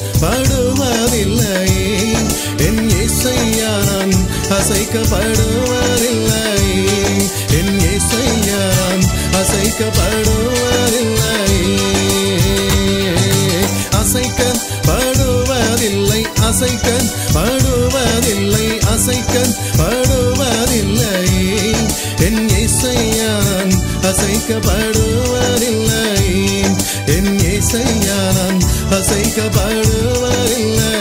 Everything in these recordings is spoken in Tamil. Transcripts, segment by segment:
படுவதில்லை என் இசையா நான் அசைக்கப்படுவதில்லை என் இசையா நான் அசைக்கப்படுவதில்லை அசைக்கன் படுவதில்லை அசைக்கன் படுவதில்லை அசைக்கன் படுவதில்லை என் இசையான் அசைக்கப்படுவதில்லை என் இசையான் அசைக்கப்படுவதில்லை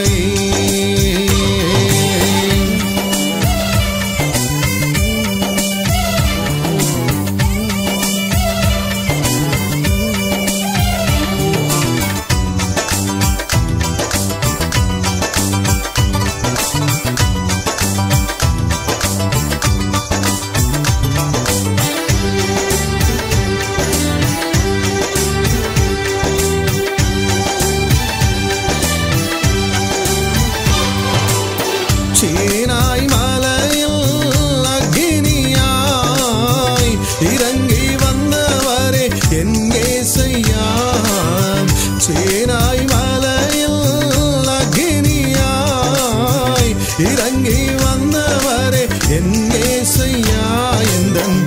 சீனாய் மலையில் அக்னியாய் இறங்கி வந்தவரே எங்கே செய்யாம் சீனாய் மலையில் அக்னியாய் இறங்கி வந்தவரே எங்கே செய்யா எந்தன்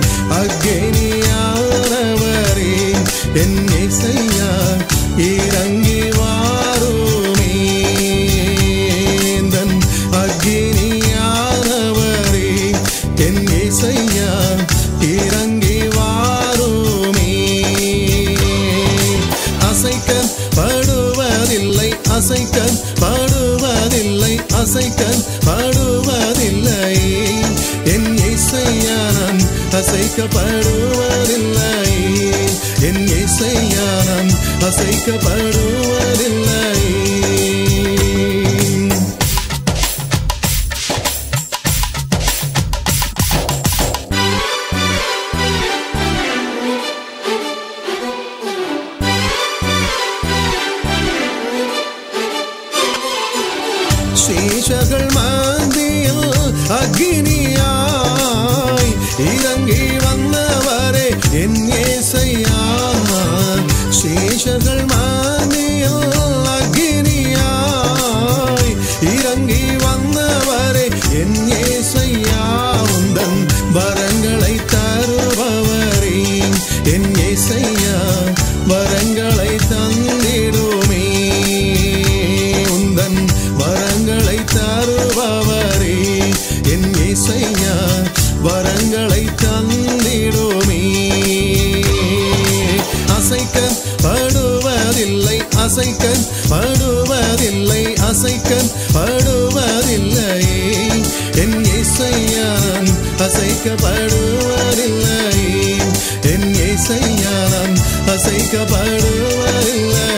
அக்னியானவரே என்னை செய்யா இறங்கி வாருமே எந்தன் அக்னியானவரே என் இசையா இறங்கி வாருமே அசைக்கன் படுவதில்லை அசைக்கன் படுவதில்லை அசைக்கன் படுவதில்லை என் இசையா நான் அசைக்கப்படுவதில்லை என் இசையா நான் அசைக்கப்படுவதில்லை சேஷகள் மந்தியில் அக்னியாய் இறங்கி வந்தவரே என் ஏசையா சேஷர்கள் மந்தியில் அக்னியாய் இறங்கி வந்தவரே என் ஏசையா உந்தன் வரங்களை தருபவரே என் ஏசையா வரங்களை தந்திடுமே உந்தன் வரங்களை தருபவரே என் இசையா வரங்களை தந்திடுமே அசைக்கன் படுவதில்லை அசைக்கன் படுவதில்லை அசைக்கன் படுவதில்லை என் இசையான் அசைக்கப்படுவதில்லை என் இசையான் அசைக்கப்படுவதில்லை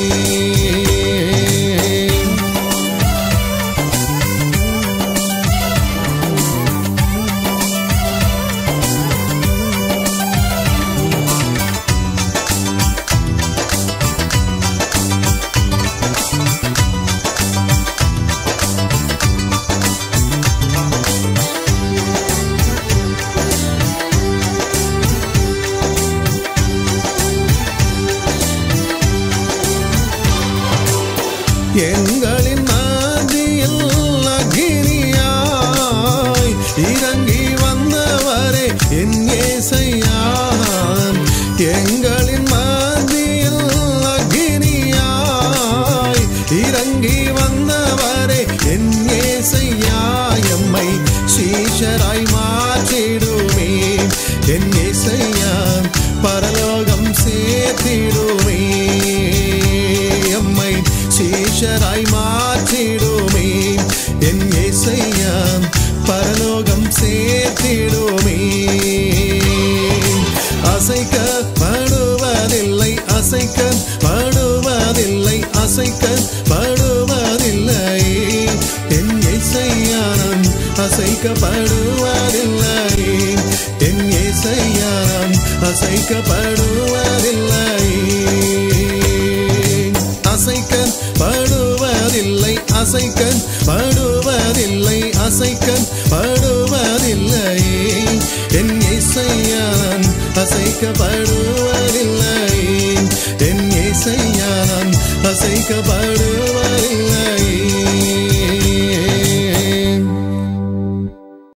எங்களின் மாதியில் அக்னியாய் இறங்கி வந்தவரே என் ஏசையான் எங்களின் மாதியில் அக்னியாய் இறங்கி வந்தவரே என் ஏசையா எம்மை சீஷராய் மாற்றிடுமே என் ஏசையா பரலோகம் சேர்த்திடுமே எம்மை சீஷராய் மாற்றிடுமே என் இசையா பரலோகம் சேர்த்திடுமே அசைக்க படுவதில்லை அசைக்க படுவதில்லை அசைக்க படுவதில்லை என் இசையானம் அசைக்கப்படுவதில்லை என் இசையானம் அசைக்கப்படுவதில்லை அசைக்கன் படுவதில்லை அசைக்கன் படுவதில்லை அசைக்கன் படுவதில்லை என் இசையான் அசைக்கப்படுவதில்லை என் இசையான் அசைக்கப்படுவதில்லை